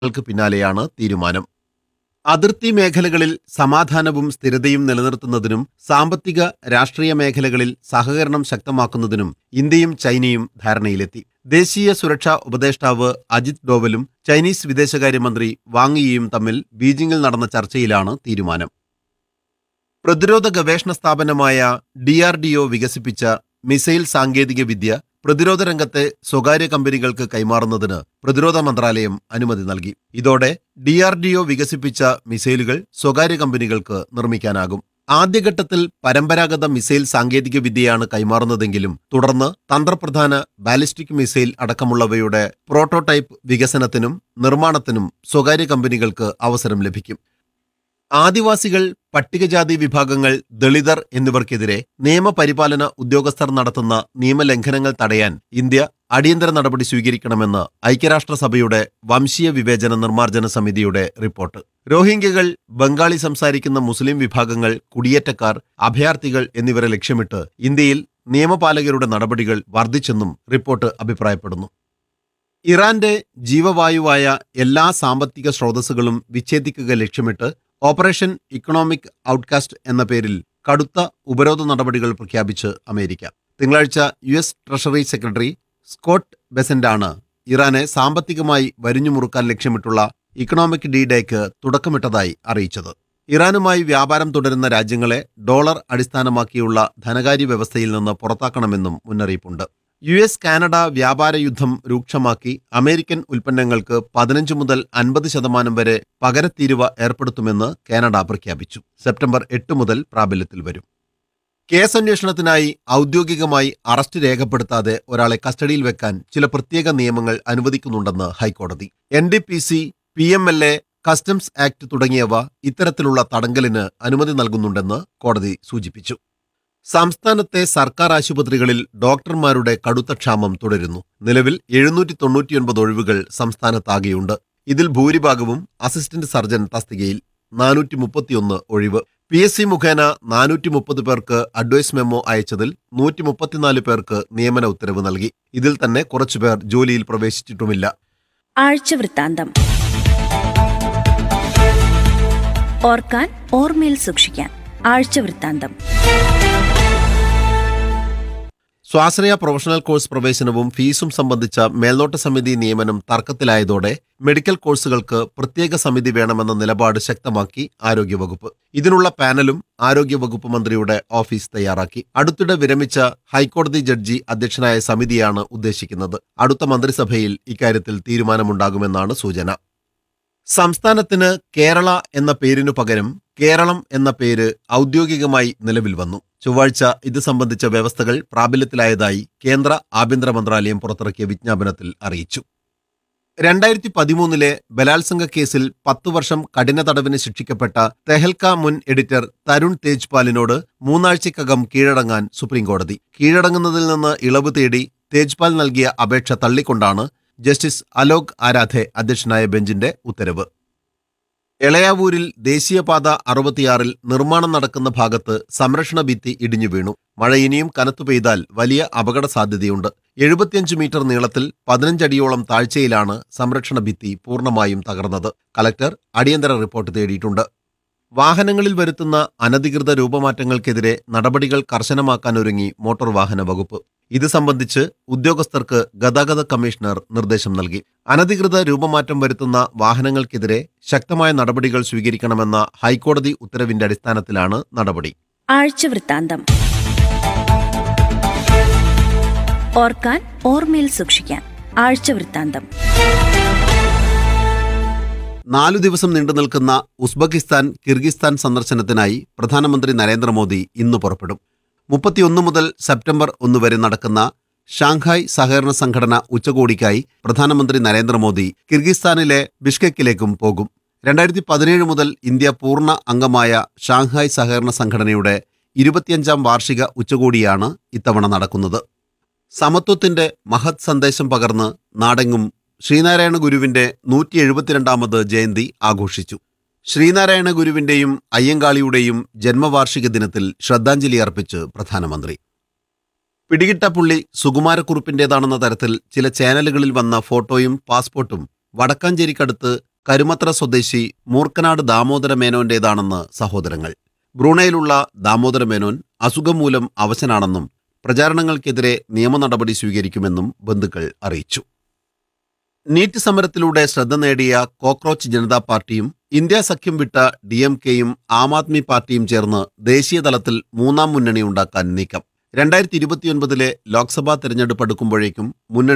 ൾക്ക് പിന്നാലെയാണ് തീരുമാനം അതിർത്തി മേഖലകളിൽ സമാധാനവും സ്ഥിരതയും നിലനിർത്തുന്നതിനും സാമ്പത്തിക രാഷ്ട്രീയ മേഖലകളിൽ സഹകരണം ശക്തമാക്കുന്നതിനും ഇന്ത്യയും ചൈനയും ധാരണയിലെത്തി ദേശീയ സുരക്ഷാ ഉപദേഷ്ടാവ് അജിത് ഡോവലും ചൈനീസ് വിദേശകാര്യമന്ത്രി വാങ് യിയും തമ്മിൽ ബീജിംഗിൽ നടന്ന ചർച്ചയിലാണ് തീരുമാനം പ്രതിരോധ ഗവേഷണ സ്ഥാപനമായ ഡിആർഡിഒ വികസിപ്പിച്ച മിസൈൽ സാങ്കേതിക വിദ്യ പ്രതിരോധ രംഗത്തെ സ്വകാര്യ കമ്പനികൾക്ക് കൈമാറുന്നതിന് പ്രതിരോധ മന്ത്രാലയം അനുമതി നൽകി ഇതോടെ ഡിആർഡിഒ വികസിപ്പിച്ച മിസൈലുകൾ സ്വകാര്യ കമ്പനികൾക്ക് നിർമ്മിക്കാനാകും ആദ്യഘട്ടത്തിൽ പരമ്പരാഗത മിസൈൽ സാങ്കേതിക വിദ്യയാണ് കൈമാറുന്നതെങ്കിലും തുടർന്ന് തന്ത്രപ്രധാന ബാലിസ്റ്റിക് മിസൈൽ അടക്കമുള്ളവയുടെ പ്രോട്ടോടൈപ്പ് വികസനത്തിനും നിർമ്മാണത്തിനും സ്വകാര്യ കമ്പനികൾക്ക് അവസരം ലഭിക്കും ആദിവാസികൾ പട്ടികജാതി വിഭാഗങ്ങൾ ദളിതർ എന്നിവർക്കെതിരെ നിയമപരിപാലന ഉദ്യോഗസ്ഥർ നടത്തുന്ന നിയമലംഘനങ്ങൾ തടയാൻ ഇന്ത്യ അടിയന്തര നടപടി സ്വീകരിക്കണമെന്ന് ഐക്യരാഷ്ട്രസഭയുടെ വംശീയ വിവേചന നിർമ്മാർജ്ജന സമിതിയുടെ റിപ്പോർട്ട് രോഹിംഗ്യകൾ ബംഗാളി സംസാരിക്കുന്ന മുസ്ലിം വിഭാഗങ്ങൾ കുടിയേറ്റക്കാർ അഭയാർത്ഥികൾ എന്നിവരെ ലക്ഷ്യമിട്ട് ഇന്ത്യയിൽ നിയമപാലകരുടെ നടപടികൾ വർദ്ധിച്ചെന്നും റിപ്പോർട്ട് അഭിപ്രായപ്പെടുന്നു ഇറാന്റെ ജീവവായുവായ എല്ലാ സാമ്പത്തിക സ്രോതസ്സുകളും വിച്ഛേദിക്കുക ലക്ഷ്യമിട്ട് ഓപ്പറേഷൻ ഇക്കണോമിക് ഔട്ട്കാസ്റ്റ് എന്ന പേരിൽ കടുത്ത ഉപരോധ നടപടികൾ പ്രഖ്യാപിച്ച് അമേരിക്ക തിങ്കളാഴ്ച U S treasury secretary Scott ബെസന്റാണ് ഇറാനെ സാമ്പത്തികമായി വരിഞ്ഞുമുറുക്കാൻ ലക്ഷ്യമിട്ടുള്ള ഇക്കണോമിക് ഡി ഡേക്ക് തുടക്കമിട്ടതായി അറിയിച്ചത് ഇറാനുമായി വ്യാപാരം തുടരുന്ന രാജ്യങ്ങളെ ഡോളർ അടിസ്ഥാനമാക്കിയുള്ള ധനകാര്യ വ്യവസ്ഥയിൽ നിന്ന് പുറത്താക്കണമെന്നും മുന്നറിയിപ്പുണ്ട് യു എസ് കാനഡ വ്യാപാര യുദ്ധം രൂക്ഷമാക്കി അമേരിക്കൻ ഉൽപ്പന്നങ്ങൾക്ക് പതിനഞ്ച് മുതൽ അൻപത് ശതമാനം വരെ പകരത്തീരുവ ഏർപ്പെടുത്തുമെന്ന് കാനഡ പ്രഖ്യാപിച്ചു സെപ്റ്റംബർ എട്ട് മുതൽ പ്രാബല്യത്തിൽ വരും കേസന്വേഷണത്തിനായി ഔദ്യോഗികമായി അറസ്റ്റ് രേഖപ്പെടുത്താതെ ഒരാളെ കസ്റ്റഡിയിൽ വെക്കാൻ ചില പ്രത്യേക നിയമങ്ങൾ അനുവദിക്കുന്നുണ്ടെന്ന് ഹൈക്കോടതി N D P C P M L A customs act തുടങ്ങിയവ ഇത്തരത്തിലുള്ള തടങ്കലിന് അനുമതി നൽകുന്നുണ്ടെന്ന് കോടതി സൂചിപ്പിച്ചു സംസ്ഥാനത്തെ സർക്കാർ ആശുപത്രികളിൽ ഡോക്ടർമാരുടെ കടുത്ത ക്ഷാമം തുടരുന്നു നിലവിൽ എഴുന്നൂറ്റി തൊണ്ണൂറ്റിയൊൻപത് ഒഴിവുകൾ സംസ്ഥാനത്താകെയുണ്ട് ഇതിൽ ഭൂരിഭാഗവും അസിസ്റ്റന്റ് സർജൻ തസ്തികയിൽ നാനൂറ്റി മുപ്പത്തിയൊന്ന് ഒഴിവ് പി എസ് സി മുഖേന നാനൂറ്റി മുപ്പത് പേർക്ക് അഡ്വൈസ് മെമ്മോ അയച്ചതിൽ നൂറ്റി മുപ്പത്തിനാല് പേർക്ക് നിയമന ഉത്തരവ് നൽകി ഇതിൽ തന്നെ കുറച്ചുപേർ ജോലിയിൽ പ്രവേശിച്ചിട്ടുമില്ല ആഴ്ചവൃത്താന്തം ഓർക്കാൻ ഓർമ്മയിൽ സൂക്ഷിക്കാൻ ആഴ്ചവൃത്താന്തം സ്വാശ്രയ പ്രൊഫഷണൽ കോഴ്സ് പ്രവേശനവും ഫീസും സംബന്ധിച്ച മേൽനോട്ട സമിതി നിയമനം തർക്കത്തിലായതോടെ മെഡിക്കൽ കോഴ്സുകൾക്ക് പ്രത്യേക സമിതി വേണമെന്ന നിലപാട് ശക്തമാക്കി ആരോഗ്യവകുപ്പ് ഇതിനുള്ള പാനലും ആരോഗ്യവകുപ്പ് മന്ത്രിയുടെ ഓഫീസ് തയ്യാറാക്കി അടുത്തിടെ വിരമിച്ച ഹൈക്കോടതി ജഡ്ജി അധ്യക്ഷനായ സമിതിയാണ് ഉദ്ദേശിക്കുന്നത് അടുത്ത മന്ത്രിസഭയിൽ ഇക്കാര്യത്തിൽ തീരുമാനമുണ്ടാകുമെന്നാണ് സൂചന സംസ്ഥാനത്തിന് കേരള എന്ന പേരിനു പകരം കേരളം എന്ന പേര് ഔദ്യോഗികമായി നിലവിൽ വന്നു ചൊവ്വാഴ്ച ഇത് സംബന്ധിച്ച വ്യവസ്ഥകൾ പ്രാബല്യത്തിലായതായി കേന്ദ്ര ആഭ്യന്തര മന്ത്രാലയം പുറത്തിറക്കിയ വിജ്ഞാപനത്തിൽ അറിയിച്ചു രണ്ടായിരത്തി പതിമൂന്നിലെ ബലാത്സംഗ കേസിൽ പത്തു വർഷം കഠിന തടവിന് ശിക്ഷിക്കപ്പെട്ട തെഹൽക്ക മുൻ എഡിറ്റർ തരുൺ തേജ്പാലിനോട് മൂന്നാഴ്ചക്കകം കീഴടങ്ങാൻ സുപ്രീംകോടതി കീഴടങ്ങുന്നതിൽ നിന്ന് ഇളവ് തേടി തേജ്പാൽ നൽകിയ അപേക്ഷ തള്ളിക്കൊണ്ടാണ് ജസ്റ്റിസ് അലോക് ആരാധെ അധ്യക്ഷനായ ബെഞ്ചിന്റെ ഉത്തരവ് എളയാവൂരിൽ ദേശീയപാത അറുപത്തിയാറിൽ നിർമ്മാണം നടക്കുന്ന ഭാഗത്ത് സംരക്ഷണ ഭിത്തി ഇടിഞ്ഞു വീണു മഴ ഇനിയും കനത്തു പെയ്താൽ വലിയ അപകട സാധ്യതയുണ്ട് എഴുപത്തിയഞ്ച് മീറ്റർ നീളത്തിൽ പതിനഞ്ചടിയോളം താഴ്ചയിലാണ് സംരക്ഷണ ഭിത്തി പൂർണ്ണമായും തകർന്നത് കലക്ടർ അടിയന്തര റിപ്പോർട്ട് തേടിയിട്ടുണ്ട് വാഹനങ്ങളിൽ വരുത്തുന്ന അനധികൃത രൂപമാറ്റങ്ങൾക്കെതിരെ നടപടികൾ കർശനമാക്കാനൊരുങ്ങി മോട്ടോർ വാഹന വകുപ്പ് ഇത് സംബന്ധിച്ച് ഉദ്യോഗസ്ഥർക്ക് ഗതാഗത കമ്മീഷണർ നിർദ്ദേശം നൽകി അനധികൃത രൂപമാറ്റം വരുത്തുന്ന വാഹനങ്ങൾക്കെതിരെ ശക്തമായ നടപടികൾ സ്വീകരിക്കണമെന്ന ഹൈക്കോടതി ഉത്തരവിന്റെ അടിസ്ഥാനത്തിലാണ് നടപടി ആഴ്ചവൃത്താന്തം ഓർക്കാൻ ഓർമ്മയിൽ സൂക്ഷിക്കാൻ ആഴ്ചവൃത്താന്തം നാലു ദിവസം നീണ്ടു നിൽക്കുന്ന ഉസ്ബെക്കിസ്ഥാൻ കിർഗിസ്ഥാൻ സന്ദർശനത്തിനായി പ്രധാനമന്ത്രി നരേന്ദ്രമോദി ഇന്ന് പുറപ്പെടും മുപ്പത്തിയൊന്ന് മുതൽ സെപ്റ്റംബർ ഒന്ന് വരെ നടക്കുന്ന ഷാങ്ഹായ് സഹകരണ സംഘടന ഉച്ചകോടിക്കായി പ്രധാനമന്ത്രി നരേന്ദ്രമോദി കിർഗിസ്ഥാനിലെ ബിഷ്കെക്കിലേക്കും പോകും രണ്ടായിരത്തി പതിനേഴ് മുതൽ ഇന്ത്യ പൂർണ്ണ അംഗമായ ഷാങ്ഹായ് സഹകരണ സംഘടനയുടെ ഇരുപത്തിയഞ്ചാം വാർഷിക ഉച്ചകോടിയാണ് ഇത്തവണ നടക്കുന്നത് സമത്വത്തിന്റെ മഹത് സന്ദേശം പകർന്ന് നാടെങ്ങും ശ്രീനാരായണ ഗുരുവിന്റെ നൂറ്റി എഴുപത്തിരണ്ടാമത് ജയന്തി ആഘോഷിച്ചു ശ്രീനാരായണ ഗുരുവിന്റെയും അയ്യങ്കാളിയുടെയും ജന്മവാർഷിക ദിനത്തിൽ ശ്രദ്ധാഞ്ജലി അർപ്പിച്ച് പ്രധാനമന്ത്രി പിടികിട്ട പുള്ളി സുകുമാരക്കുറുപ്പിന്റേതാണെന്ന തരത്തിൽ ചില ചാനലുകളിൽ വന്ന ഫോട്ടോയും പാസ്പോർട്ടും വടക്കാഞ്ചേരിക്കടുത്ത് കരുമത്ര സ്വദേശി മൂർക്കനാട് ദാമോദര മേനോന്റേതാണെന്ന് സഹോദരങ്ങൾ ബ്രൂണയിലുള്ള ദാമോദര മേനോൻ അസുഖം മൂലം അവശനാണെന്നും പ്രചാരണങ്ങൾക്കെതിരെ നിയമ നടപടി സ്വീകരിക്കുമെന്നും ബന്ധുക്കൾ അറിയിച്ചു നീറ്റ് സമരത്തിലൂടെ ശ്രദ്ധ നേടിയ കോക്രോച്ച് ജനതാ പാർട്ടിയും ഇന്ത്യ സഖ്യം വിട്ട ഡി എം കെയും ആം ആദ്മി പാർട്ടിയും ചേർന്ന് ദേശീയ തലത്തിൽ മൂന്നാം മുന്നണി ഉണ്ടാക്കാൻ നീക്കം രണ്ടായിരത്തി ഇരുപത്തിയൊൻപതിലെ ലോക്സഭാ തെരഞ്ഞെടുപ്പ് അടുക്കുമ്പോഴേക്കും മുന്നണി